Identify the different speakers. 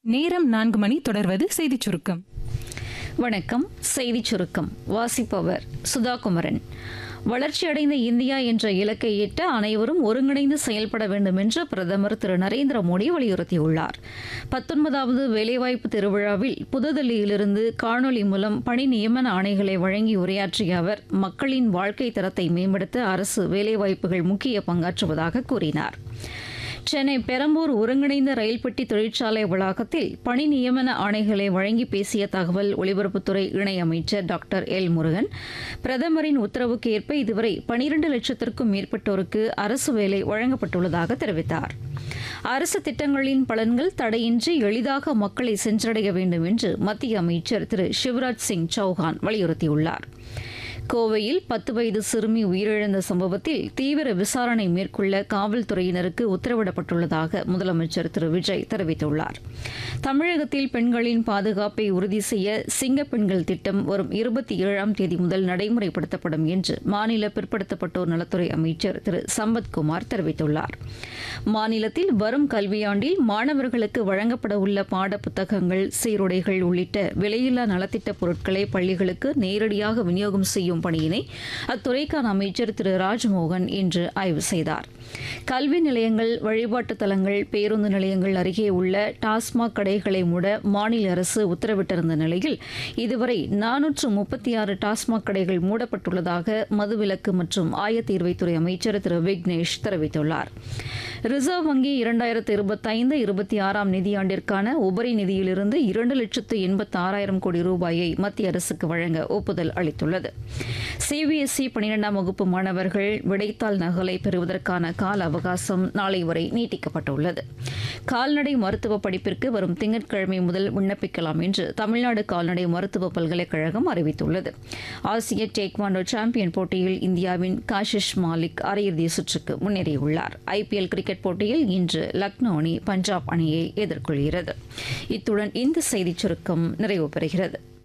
Speaker 1: நேரம் நான்கு மணி தொடர்வது செய்திச் சுருக்கம்
Speaker 2: வணக்கம் செய்திச் சுருக்கம் வாசிப்பவர் சுதாகுமரன் வளர்ச்சியடைந்த இந்தியா என்ற இலக்கை எட்ட அனைவரும் ஒருங்கிணைந்து செயல்பட வேண்டும் என்று பிரதமர் திரு நரேந்திர மோடி வலியுறுத்தியுள்ளார் பத்தொன்பதாவது வேலைவாய்ப்பு திருவிழாவில் புதுதில்லியிலிருந்து காணொலி மூலம் பணி நியமன ஆணைகளை வழங்கி உரையாற்றிய அவர் மக்களின் வாழ்க்கை தரத்தை மேம்படுத்த அரசு வேலைவாய்ப்புகள் முக்கிய பங்காற்றுவதாக கூறினார் சென்னை பெரம்பூர் ஒருங்கிணைந்த ரயில் பெட்டி தொழிற்சாலை வளாகத்தில் பணி நியமன ஆணைகளை வழங்கி பேசிய தகவல் ஒலிபரப்புத்துறை இணையமைச்சர் டாக்டர் எல் முருகன் பிரதமரின் உத்தரவுக்கு ஏற்ப இதுவரை பனிரண்டு லட்சத்திற்கும் மேற்பட்டோருக்கு அரசு வேலை வழங்கப்பட்டுள்ளதாக தெரிவித்தார் அரசு திட்டங்களின் பலன்கள் தடையின்றி எளிதாக மக்களை சென்றடைய வேண்டும் என்று மத்திய அமைச்சர் திரு சிவராஜ் சிங் சௌஹான் வலியுறுத்தியுள்ளார் கோவையில் பத்து வயது சிறுமி உயிரிழந்த சம்பவத்தில் தீவிர விசாரணை மேற்கொள்ள காவல்துறையினருக்கு உத்தரவிடப்பட்டுள்ளதாக முதலமைச்சர் திரு விஜய் தெரிவித்துள்ளார் தமிழகத்தில் பெண்களின் பாதுகாப்பை உறுதி செய்ய சிங்க பெண்கள் திட்டம் வரும் இருபத்தி ஏழாம் தேதி முதல் நடைமுறைப்படுத்தப்படும் என்று மாநில பிற்படுத்தப்பட்டோர் நலத்துறை அமைச்சர் திரு சம்பத்குமார் தெரிவித்துள்ளார் மாநிலத்தில் வரும் கல்வியாண்டில் மாணவர்களுக்கு வழங்கப்பட உள்ள பாட புத்தகங்கள் சீருடைகள் உள்ளிட்ட விலையில்லா நலத்திட்ட பொருட்களை பள்ளிகளுக்கு நேரடியாக விநியோகம் செய்யும் பணியினை அத்துறைக்கான அமைச்சர் திரு ராஜ்மோகன் இன்று ஆய்வு செய்தார் கல்வி நிலையங்கள் வழிபாட்டு தலங்கள் பேருந்து நிலையங்கள் அருகே உள்ள டாஸ்மாக் கடைகளை மூட மாநில அரசு உத்தரவிட்டிருந்த நிலையில் இதுவரை நானூற்று முப்பத்தி ஆறு டாஸ்மாக் கடைகள் மூடப்பட்டுள்ளதாக மதுவிலக்கு மற்றும் ஆயத்தீர்வைத்துறை அமைச்சர் திரு விக்னேஷ் தெரிவித்துள்ளார் ரிசர்வ் வங்கி இரண்டாயிரத்து இருபத்தைந்து இருபத்தி ஆறாம் நிதியாண்டிற்கான உபரி நிதியிலிருந்து இரண்டு லட்சத்து எண்பத்தி ஆறாயிரம் கோடி ரூபாயை மத்திய அரசுக்கு வழங்க ஒப்புதல் அளித்துள்ளது சிபிஎஸ்இ பனிரெண்டாம் வகுப்பு மாணவர்கள் விடைத்தாள் நகலை பெறுவதற்கான கால அவகாசம் நாளை வரை நீட்டிக்கப்பட்டுள்ளது கால்நடை மருத்துவ படிப்பிற்கு வரும் திங்கட்கிழமை முதல் விண்ணப்பிக்கலாம் என்று தமிழ்நாடு கால்நடை மருத்துவ பல்கலைக்கழகம் அறிவித்துள்ளது ஆசிய டேக்வாண்டோ சாம்பியன் போட்டியில் இந்தியாவின் காஷிஷ் மாலிக் அரையிறுதி சுற்றுக்கு முன்னேறியுள்ளார் ஐபிஎல் கிரிக்கெட் போட்டியில் இன்று லக்னோ அணி பஞ்சாப் அணியை எதிர்கொள்கிறது இத்துடன் இந்த செய்திச் சுருக்கம் நிறைவு பெறுகிறது